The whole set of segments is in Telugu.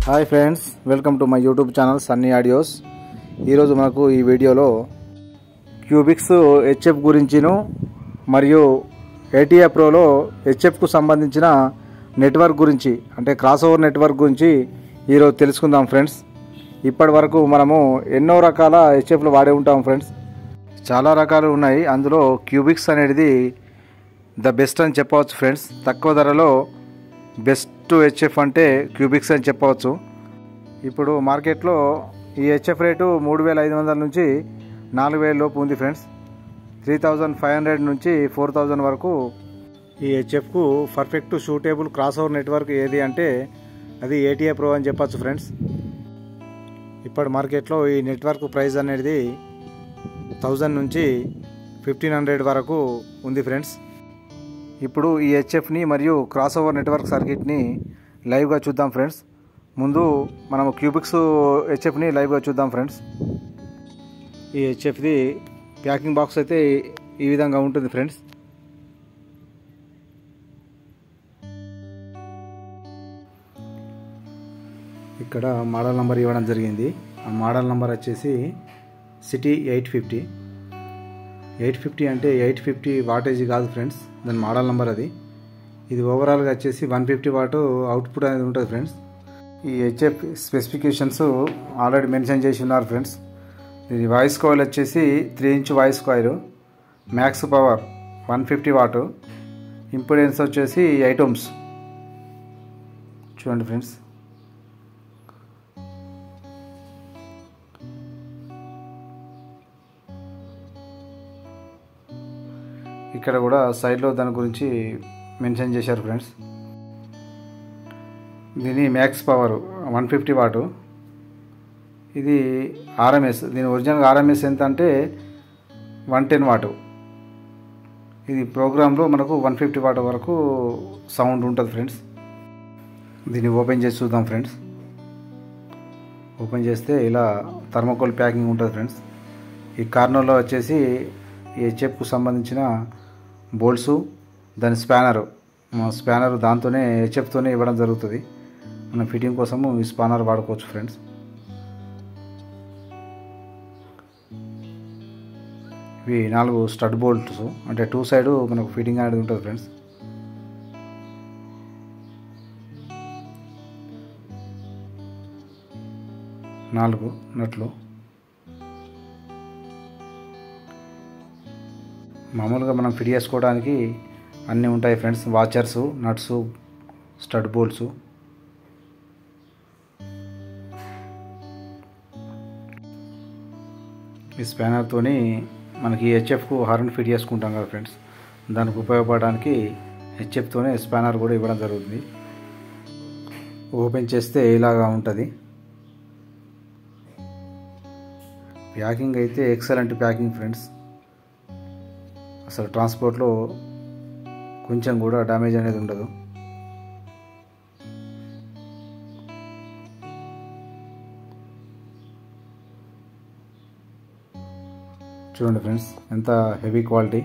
hi friends welcome to my YouTube channel Sunny audios ఈరోజు మనకు ఈ వీడియోలో క్యూబిక్స్ హెచ్ఎఫ్ గురించిను మరియు ఏటీఏ ప్రోలో హెచ్ఎఫ్కు సంబంధించిన నెట్వర్క్ గురించి అంటే క్రాస్ ఓవర్ నెట్వర్క్ గురించి ఈరోజు తెలుసుకుందాం ఫ్రెండ్స్ ఇప్పటి వరకు మనము ఎన్నో రకాల హెచ్ఎఫ్లు వాడే ఉంటాం ఫ్రెండ్స్ చాలా రకాలు ఉన్నాయి అందులో క్యూబిక్స్ అనేది ద బెస్ట్ అని చెప్పవచ్చు ఫ్రెండ్స్ తక్కువ ధరలో బెస్ట్ హెచ్ఎఫ్ అంటే క్యూబిక్స్ అని చెప్పవచ్చు ఇప్పుడు మార్కెట్లో ఈ హెచ్ఎఫ్ రేటు మూడు వేల ఐదు వందల నుంచి నాలుగు వేల లోపు ఉంది friends three thousand five hundred నుంచి ఫోర్ థౌజండ్ వరకు ఈ హెచ్ఎఫ్కు perfect suitable cross over network ఏది అంటే అది ఏటీఏ ప్రో అని చెప్పచ్చు ఫ్రెండ్స్ ఇప్పుడు మార్కెట్లో ఈ నెట్వర్క్ ప్రైస్ అనేది థౌజండ్ నుంచి ఫిఫ్టీన్ హండ్రెడ్ వరకు ఉంది ఫ్రెండ్స్ ఇప్పుడు ఈ హెచ్ఎఫ్ని మరియు క్రాస్ ఓవర్ నెట్వర్క్ సర్క్యూట్ని లైవ్గా చూద్దాం ఫ్రెండ్స్ ముందు మనం క్యూబిక్స్ హెచ్ఎఫ్ని లైవ్గా చూద్దాం ఫ్రెండ్స్ ఈ హెచ్ఎఫ్ది ప్యాకింగ్ బాక్స్ అయితే ఈ విధంగా ఉంటుంది ఫ్రెండ్స్ ఇక్కడ మోడల్ నెంబర్ ఇవ్వడం జరిగింది ఆ మోడల్ నెంబర్ వచ్చేసి CT eight fifty eight fifty అంటే ఎయిట్ ఫిఫ్టీ వాటేజ్ కాదు ఫ్రెండ్స్ దాని మోడల్ నెంబర్ అది ఇది ఓవరాల్గా వచ్చేసి వన్ ఫిఫ్టీ వాటు అవుట్పుట్ అనేది ఉంటుంది ఫ్రెండ్స్ ఈ హెచ్ఎఫ్ స్పెసిఫికేషన్స్ ఆల్రెడీ మెన్షన్ చేసి ఉన్నారు ఫ్రెండ్స్ ఇది వాయిస్ కాయిల్ వచ్చేసి three inch voice coil max power one fifty watt impedance వచ్చేసి ఎయిట్ ఓమ్స్ చూడండి ఫ్రెండ్స్ ఇక్కడ కూడా సైడ్లో దాని గురించి మెన్షన్ చేశారు ఫ్రెండ్స్ దీని max power one fifty watt ఇది ఆర్ఎంఎస్ దీని ఒరిజినల్ ఆర్ఎంఎస్ ఎంత అంటే వన్ టెన్ వాటు ఇది ప్రోగ్రాంలో మనకు వన్ ఫిఫ్టీ వాట్ వరకు సౌండ్ ఉంటుంది ఫ్రెండ్స్ దీన్ని ఓపెన్ చేసి చూద్దాం ఫ్రెండ్స్ ఓపెన్ చేస్తే ఇలా థర్మోకోల్ ప్యాకింగ్ ఉంటుంది ఫ్రెండ్స్ ఈ కార్నర్లో వచ్చేసి ఈ హెచ్ఎఫ్కు సంబంధించిన బోల్ట్సు దాని స్పానరు స్పానర్ దాంతోనే హెచ్ఎఫ్తోనే ఇవ్వడం జరుగుతుంది మన ఫిట్టింగ్ కోసము ఈ స్పానర్ వాడుకోవచ్చు ఫ్రెండ్స్ ఇవి నాలుగు స్టడ్ బోల్ట్స్ అంటే టూ సైడ్ మనకు ఫిట్టింగ్ అనేది ఉంటుంది ఫ్రెండ్స్ నాలుగు నట్లు మామూలుగా మనం ఫిట్ చేసుకోవడానికి అన్నీ ఉంటాయి friends washers nuts stud bolts ఈ స్పానర్తోని మనకి హెచ్ఎఫ్కు హార్న్ ఫిట్ చేసుకుంటాం కదా ఫ్రెండ్స్ దానికి ఉపయోగపడడానికి హెచ్ఎఫ్తోనే స్పానర్ కూడా ఇవ్వడం జరుగుతుంది ఓపెన్ చేస్తే ఇలాగా ఉంటుంది ప్యాకింగ్ అయితే ఎక్సలెంట్ ప్యాకింగ్ ఫ్రెండ్స్ అసలు ట్రాన్స్పోర్ట్లో కొంచెం కూడా డ్యామేజ్ అనేది ఉండదు చూడండి ఫ్రెండ్స్ ఎంత హెవీ క్వాలిటీ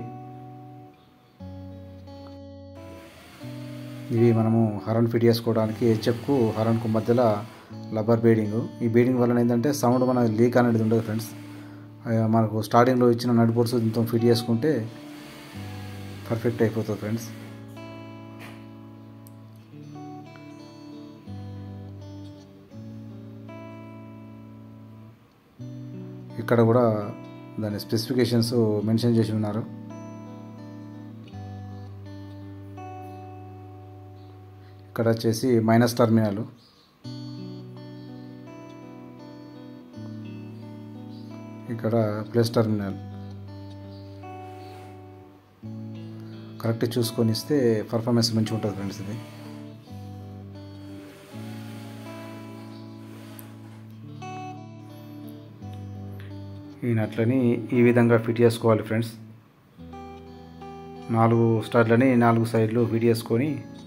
ఇవి మనము హరన్ ఫిట్ చేసుకోవడానికి హెచ్ఎఫ్కు హరన్కు మధ్యలో లబ్బర్ బీడింగ్ ఈ బీడింగ్ వలన ఏంటంటే సౌండ్ మన లీక్ అనేది ఉండదు ఫ్రెండ్స్ మనకు స్టార్టింగ్లో ఇచ్చిన నట్ బోర్డ్స్ దీంతో ఫిట్ చేసుకుంటే పర్ఫెక్ట్ అయిపోతుంది ఫ్రెండ్స్ ఇక్కడ కూడా దాని స్పెసిఫికేషన్స్ మెన్షన్ చేసి ఉన్నారు ఇక్కడ వచ్చేసి మైనస్ టర్మినల్ ఇక్కడ ప్లస్ టర్మినల్ కరెక్ట్ చూసుకొని ఇస్తే పర్ఫార్మెన్స్ మంచిగా ఉంటుంది ఫ్రెండ్స్ ఇది ఈ నట్లని ఈ విధంగా ఫిట్ చేసుకోవాలి ఫ్రెండ్స్ నాలుగు స్టార్ట్లని నాలుగు సైడ్లు ఫిట్ చేసుకొని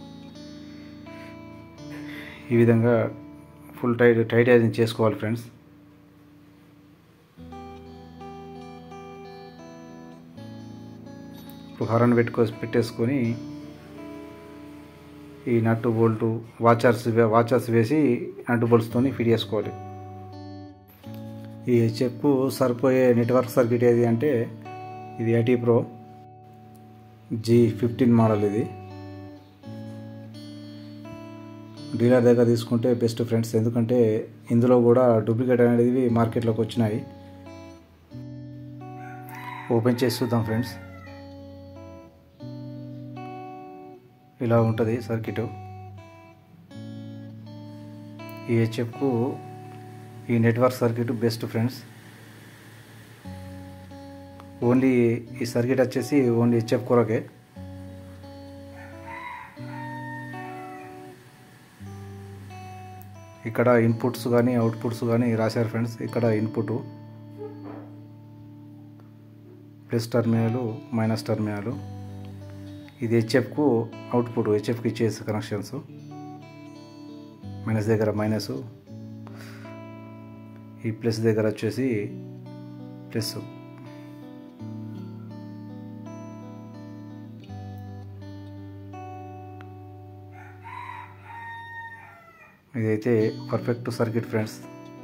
ఈ విధంగా ఫుల్ టైట్ టైటైజింగ్ చేసుకోవాలి ఫ్రెండ్స్ ఇప్పుడు హరన్ పెట్టుకో పెట్టేసుకొని ఈ నట్టు బోల్టు వాచర్స్ వాచర్స్ వేసి నట్టు బోల్ట్స్తో ఫిట్ చేసుకోవాలి ఈ హెచ్ఎఫ్కు సరిపోయే నెట్వర్క్ సర్క్యూట్ ఏది అంటే ఇది IT pro G fifteen model ఇది డీలర్ దగ్గర తీసుకుంటే బెస్ట్ ఫ్రెండ్స్ ఎందుకంటే ఇందులో కూడా డూప్లికేట్ అనేది మార్కెట్లోకి వచ్చినాయి ఓపెన్ చేసి చూద్దాం ఫ్రెండ్స్ ఇలా ఉంటుంది సర్క్యూట్ ఈ హెచ్ఎఫ్కు ఈ network circuit best friends only ఈ సర్క్యూట్ వచ్చేసి ఓన్లీ హెచ్ఎఫ్ కొరకే ఇక్కడ ఇన్పుట్స్ కానీ అవుట్పుట్స్ కానీ రాశారు ఫ్రెండ్స్ ఇక్కడ input plus terminal minus terminal ఇది హెచ్ఎఫ్కు అవుట్పుట్ హెచ్ఎఫ్కి ఇచ్చేసి కనెక్షన్స్ మైనస్ దగ్గర మైనస్ ఈ ప్లస్ దగ్గర వచ్చేసి ప్లస్ ఇదైతే perfect circuit friends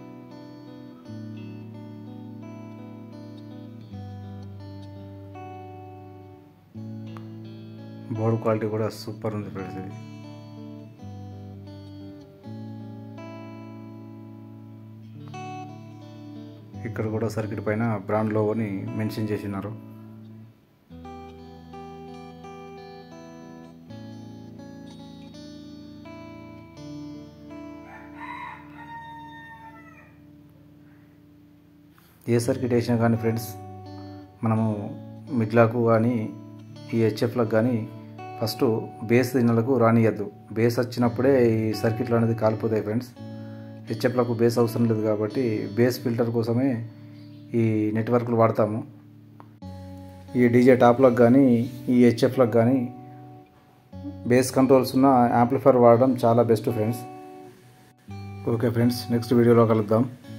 board quality కూడా సూపర్ ఉంది ఫ్రెండ్స్ ఇది ఇక్కడ కూడా సర్క్యూట్ పైన బ్రాండ్ లోగోని మెన్షన్ చేసినారు ఏ సర్క్యూట్ వేసినా కానీ ఫ్రెండ్స్ మనము మిడ్లకు కానీ ఈ హెచ్ఎఫ్లకు కానీ ఫస్ట్ బేస్ సిగ్నల్కు రానియద్దు బేస్ వచ్చినప్పుడే ఈ సర్క్యూట్లు అనేది కాలిపోతాయి ఫ్రెండ్స్ హెచ్ఎఫ్లకు బేస్ అవసరం లేదు కాబట్టి బేస్ ఫిల్టర్ కోసమే ఈ నెట్వర్క్లు వాడతాము ఈ డీజే టాప్లకు కానీ ఈ హెచ్ఎఫ్లకు కానీ బేస్ కంట్రోల్స్ ఉన్న యాంప్లిఫైర్ వాడడం చాలా best friends okay friends next వీడియోలో కలుద్దాం